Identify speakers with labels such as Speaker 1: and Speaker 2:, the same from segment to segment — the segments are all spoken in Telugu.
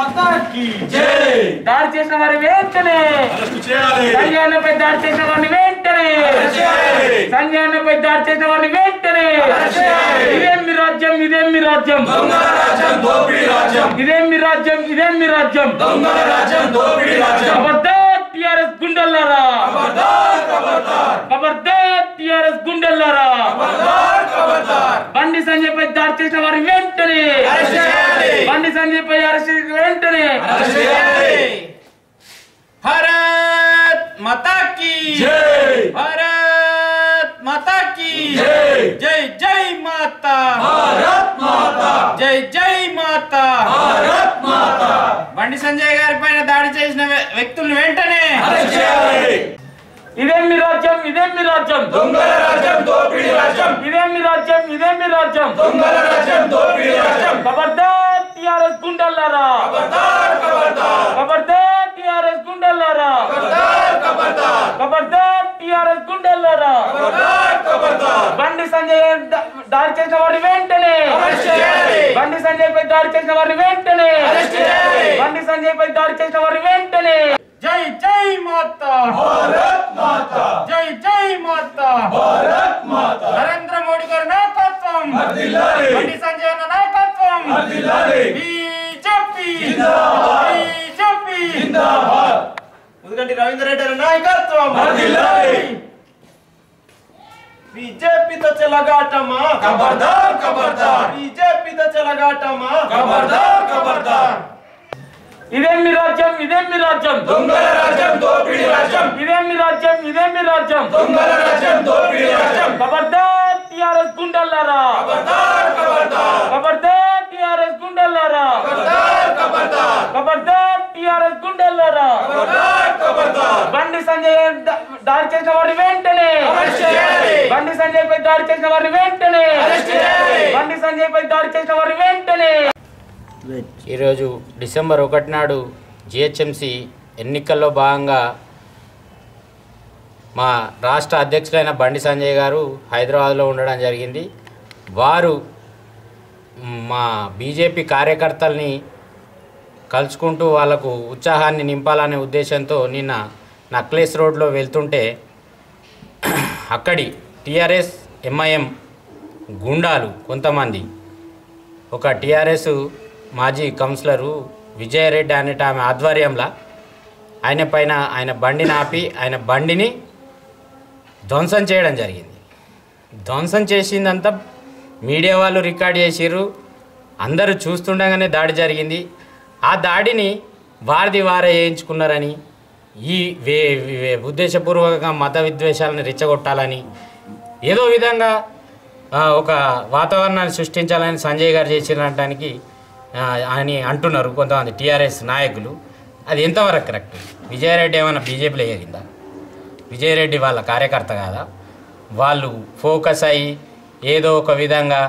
Speaker 1: మాతాకి
Speaker 2: జై
Speaker 1: దాడి చేసిన వారి వెంటనే
Speaker 2: అరెస్ట్ చేయాలి
Speaker 1: సంజయ్ అన్నపై దాడి చేసిన వారిని వెంటనే
Speaker 2: చేయాలి.
Speaker 1: సంజయ్ అన్నపై దాడి చేసిన వారిని వెంటనే
Speaker 2: చేయాలి.
Speaker 1: ఇదేం మీ రాజ్యం ఇదేం మీ రాజ్యం
Speaker 2: దొంగల రాజ్యం దోపిడీ రాజ్యం
Speaker 1: ఇదేం మీ రాజ్యం ఇదేం మీ రాజ్యం
Speaker 2: దొంగల రాజ్యం దోపిడీ రాజ్యం
Speaker 1: ఖబర్దార్ టిఆర్ఎస్ గుండెల్లారా
Speaker 2: ఖబర్దార్ ఖబర్దార్
Speaker 1: ఖబర్దార్ టిఆర్ఎస్ గుండెల్లారా
Speaker 2: ఖబర్దార్ ఖబర్దార్
Speaker 1: బండి సంజయ్ పై దాడి చేసిన వారి వెంటనే
Speaker 2: అరెస్ట్ చేయాలి
Speaker 1: బండి సంజయ్ పై అరెస్ట్ చేసిన వెంటనే
Speaker 2: అరెస్ట్ చేయాలి
Speaker 3: భారత్ మాతా కీ
Speaker 2: జై
Speaker 3: భారత్ మాతా కీ
Speaker 2: జై
Speaker 3: జై జై మాతా
Speaker 2: భారత్ మాతా
Speaker 3: జై జై మాతా
Speaker 2: భారత్ మాతా
Speaker 3: బండి సంజయ్ గారి పైన దాడి చేసిన వ్య- వ్యక్తులను వెంటనే
Speaker 2: అరెస్ట్ చేయాలి
Speaker 1: ఇదేం మీ రాజ్యం ఇదేం మీ రాజ్యం
Speaker 2: దొంగల రాజ్యం దోపిడీ రాజ్యం
Speaker 1: ఇదేం మీ రాజ్యం ఇదేం మీ రాజ్యం
Speaker 2: దొంగల రాజ్యం దోపిడీ రాజ్యం
Speaker 1: ఖబర్దార్ టిఆర్ఎస్ గుండెల్లారా
Speaker 2: ఖబర్దార్ ఖబర్దార్
Speaker 1: ఖబర్దార్ టిఆర్ఎస్ గుండెల్లారా
Speaker 2: ఖబర్దార్ ఖబర్దార్
Speaker 1: ఖబర్దార్ టిఆర్ఎస్ గుండెల్లారా
Speaker 2: ఖబర్దార్ ఖబర్దార్
Speaker 1: బండి సంజయ్ దా- దాడి చేసిన వారిని వెంటనే
Speaker 2: అరెస్ట్ చేయాలి.
Speaker 1: బండి సంజయ్ పై దాడి చేసిన వారిని వెంటనే
Speaker 2: అరెస్ట్ చేయాలి.
Speaker 1: బండి సంజయ్ పై దాడి చేసిన వారిని వెంటనే
Speaker 3: జై జై మాతా
Speaker 2: భారత్ మాతా
Speaker 3: జై జై మాతా
Speaker 2: భారత్ మాతా
Speaker 3: నరేంద్ర మోడీ గారి నాయకత్వం
Speaker 2: వర్ధిల్లాలి.
Speaker 3: బండి సంజయ్ అన్న నాయకత్వం
Speaker 2: వర్ధిల్లాలి.
Speaker 3: బీజేపీ
Speaker 2: జిందాబాద్.
Speaker 3: బీజేపీ
Speaker 2: జిందాబాద్
Speaker 3: ముదుగంటి రవీంద్ర రెడ్డి గారి నాయకత్వం
Speaker 2: వర్ధిల్లాలి.
Speaker 3: బీజేపీతో చెలగాటమా
Speaker 2: ఖబర్దార్ ఖబర్దార్
Speaker 3: బీజేపీతో చెలగాటమా
Speaker 2: ఖబర్దార్ ఖబర్దార్
Speaker 1: ఇదేం మీ రాజ్యం ఇదేం మీ రాజ్యం
Speaker 2: దొంగల రాజ్యం దోపిడీ రాజ్యం
Speaker 1: ఇదేం మీ రాజ్యం ఇదేం మీ రాజ్యం
Speaker 2: దొంగల రాజ్యం దోపిడీ రాజ్యం
Speaker 1: ఖబర్దార్ టిఆర్ఎస్ గుండెల్లారా
Speaker 2: ఖబర్దార్ ఖబర్దార్
Speaker 1: ఖబర్దార్ టిఆర్ఎస్ గుండెల్లారా
Speaker 2: ఖబర్దార్ ఖబర్దార్
Speaker 1: ఖబర్దార్ టిఆర్ఎస్ గుండెల్లారా
Speaker 2: ఖబర్దార్ ఖబర్దార్
Speaker 1: బండి సంజయ్ దా- దాడి చేసిన వారిని వెంటనే
Speaker 2: అరెస్ట్ చేయాలి.
Speaker 1: బండి సంజయ్ పై దాడి చేసిన వారిని వెంటనే
Speaker 2: అరెస్ట్ చేయాలి.
Speaker 1: బండి సంజయ్ పై దాడి చేసిన వారిని వెంటనే
Speaker 4: ఈరోజు డిసెంబర్ ఒకటి నాడు జిహెచ్ఎంసి ఎన్నికల్లో భాగంగా మా రాష్ట్ర అధ్యక్షులైన బండి సంజయ్ గారు హైదరాబాద్లో ఉండడం జరిగింది వారు మా బీజేపీ కార్యకర్తల్ని కలుసుకుంటూ వాళ్ళకు ఉత్సాహాన్ని నింపాలనే ఉద్దేశంతో నిన్న నక్లెస్ రోడ్లో వెళ్తుంటే అక్కడి టీఆర్ఎస్ ఎంఐఎం గుండాలు కొంతమంది ఒక టీఆర్ఎస్ మాజీ కౌన్సిలరు విజయరెడ్డి అనేట ఆమె ఆధ్వర్యంలో ఆయన పైన ఆయన బండిని ఆపి ఆయన బండిని ధ్వంసం చేయడం జరిగింది ధ్వంసం చేసిందంతా మీడియా వాళ్ళు రికార్డ్ చేసిర్రు అందరూ చూస్తుండగానే దాడి జరిగింది ఆ దాడిని వారిది వారే చేయించుకున్నారని ఈ వే వే- ఉద్దేశపూర్వకంగా మత విద్వేషాలను రెచ్చగొట్టాలని ఏదో విధంగా ఆ, ఒక వాతావరణాన్ని సృష్టించాలని సంజయ్ గారు చేసినటానికి ఆ, అని అంటున్నారు కొంతమంది టీఆర్ఎస్ నాయకులు అది ఎంతవరకు కరెక్ట్ విజయరెడ్డి ఏమైనా బీజేపీలో ఎగిరిందా విజయరెడ్డి వాళ్ళ కార్యకర్త కాదా వాళ్ళు ఫోకస్ అయ్యి ఏదో ఒక విధంగా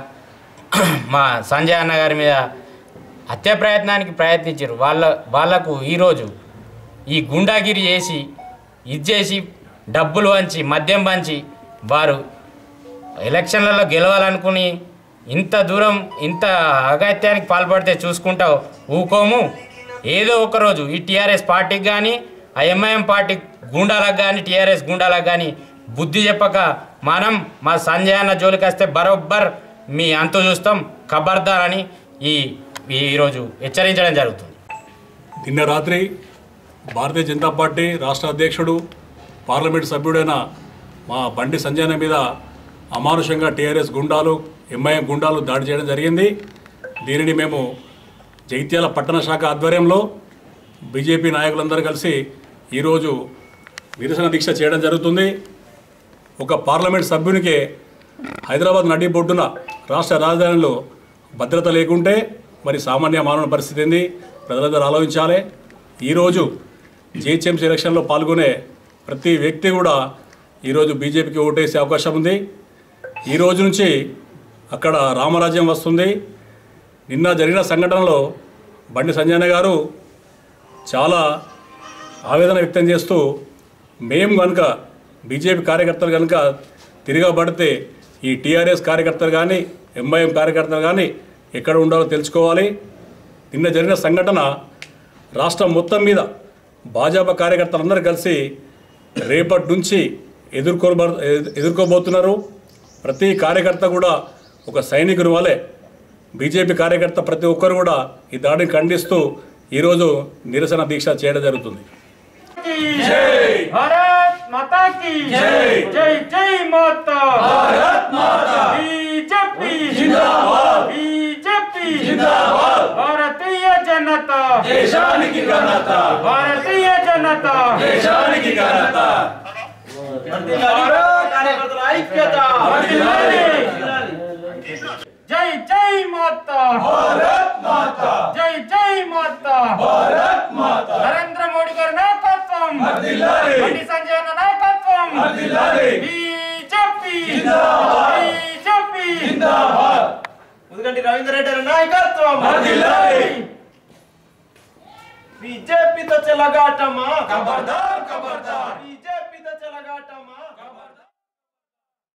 Speaker 4: మా సంజయ్ అన్న గారి మీద హత్య ప్రయత్నానికి ప్రయత్నించారు వాళ్ళ వాళ్ళకు ఈరోజు ఈ గుండాగిరి చేసి ఇది చేసి డబ్బులు వంచి మద్యం పంచి వారు ఎలక్షన్లలో గెలవాలనుకుని ఇంత దూరం ఇంత అగత్యానికి పాల్పడితే చూసుకుంటా ఊకోము ఏదో ఒక రోజు ఈ టీఆర్ఎస్ పార్టీకి కానీ ఆ ఎంఐఎం పార్టీ గుండాలకు కానీ టీఆర్ఎస్ గుండాలకు కానీ బుద్ధి చెప్పక మనం మా సంజయ్ అన్న జోలికి వస్తే బరోబ్బర్ మీ అంతు చూస్తాం ఖబర్దార్ అని ఈ ఈరోజు హెచ్చరించడం జరుగుతుంది
Speaker 5: నిన్న రాత్రి భారతీయ జనతా పార్టీ రాష్ట్ర అధ్యక్షుడు పార్లమెంట్ సభ్యుడైన మా బండి సంజయన మీద అమానుషంగా టీఆర్ఎస్ గుండాలు ఎంఐఎం గుండాలు దాడి చేయడం జరిగింది దీనిని మేము జైత్యాల పట్టణ శాఖ ఆధ్వర్యంలో బీజేపీ నాయకులందరూ కలిసి ఈరోజు నిరసన దీక్ష చేయడం జరుగుతుంది ఒక పార్లమెంట్ సభ్యునికే హైదరాబాద్ నడి బొడ్డున రాష్ట్ర రాజధానిలో భద్రత లేకుంటే మరి సామాన్య మానవ పరిస్థితి ఏంది ప్రజలందరూ ఆలోచించాలి ఈరోజు జిహెచ్ఎంసీ ఎలక్షన్లో పాల్గొనే ప్రతి వ్యక్తి కూడా ఈరోజు బీజేపీకి ఓటేసే అవకాశం ఉంది ఈ రోజు నుంచి అక్కడ రామరాజ్యం వస్తుంది నిన్న జరిగిన సంఘటనలో బండి సంజయన గారు చాలా ఆవేదన వ్యక్తం చేస్తూ మేము కనుక బీజేపీ కార్యకర్తలు కనుక తిరగబడితే ఈ టీఆర్ఎస్ కార్యకర్తలు కానీ ఎంఐఎం కార్యకర్తలు కానీ ఎక్కడ ఉండాలో తెలుసుకోవాలి నిన్న జరిగిన సంఘటన రాష్ట్రం మొత్తం మీద భాజపా కార్యకర్తలందరూ కలిసి రేపటి నుంచి ఎదుర్కో ఎదుర్కోబోతున్నారు ప్రతి కార్యకర్త కూడా ఒక సైనికుని వలె బీజేపీ కార్యకర్త ప్రతి ఒక్కరు కూడా ఈ దాడిని ఖండిస్తూ ఈరోజు నిరసన దీక్ష చేయడం జరుగుతుంది
Speaker 1: భారత్ మాతా की
Speaker 2: జై.
Speaker 1: జై జై మాతా
Speaker 2: భారత్ మాతా
Speaker 1: బీజేపీ
Speaker 2: జిందాబాద్
Speaker 1: బీజేపీ
Speaker 2: జిందాబాద్
Speaker 1: భారతీయ జనతా
Speaker 2: దేశానికి ఘనత
Speaker 1: భారతీయ జనతా
Speaker 2: దేశానికి ఘనత
Speaker 1: కార్యకర్తల ఐక్యత
Speaker 2: వర్ధిల్లాలి.
Speaker 1: జై జై మాతా
Speaker 2: భారత్ మాతా
Speaker 1: జై జై మాతా
Speaker 2: భారత్ మాతా
Speaker 1: నరేంద్ర మోడీ గారి నాయకత్వం
Speaker 2: వర్ధిల్లాలి.
Speaker 1: బండి సంజయ్ అన్న నాయకత్వం
Speaker 2: వర్ధిల్లాలి.
Speaker 1: బీజేపీ
Speaker 2: జిందాబాద్.
Speaker 1: బీజేపీ
Speaker 2: జిందాబాద్
Speaker 1: ముదుగంటి రవీంద్ర రెడ్డి గారి నాయకత్వం
Speaker 2: వర్ధిల్లాలి.
Speaker 1: బీజేపీతో చెలగాటమా
Speaker 2: ఖబర్దార్ ఖబర్దార్
Speaker 1: బీజేపీతో చెలగాటమా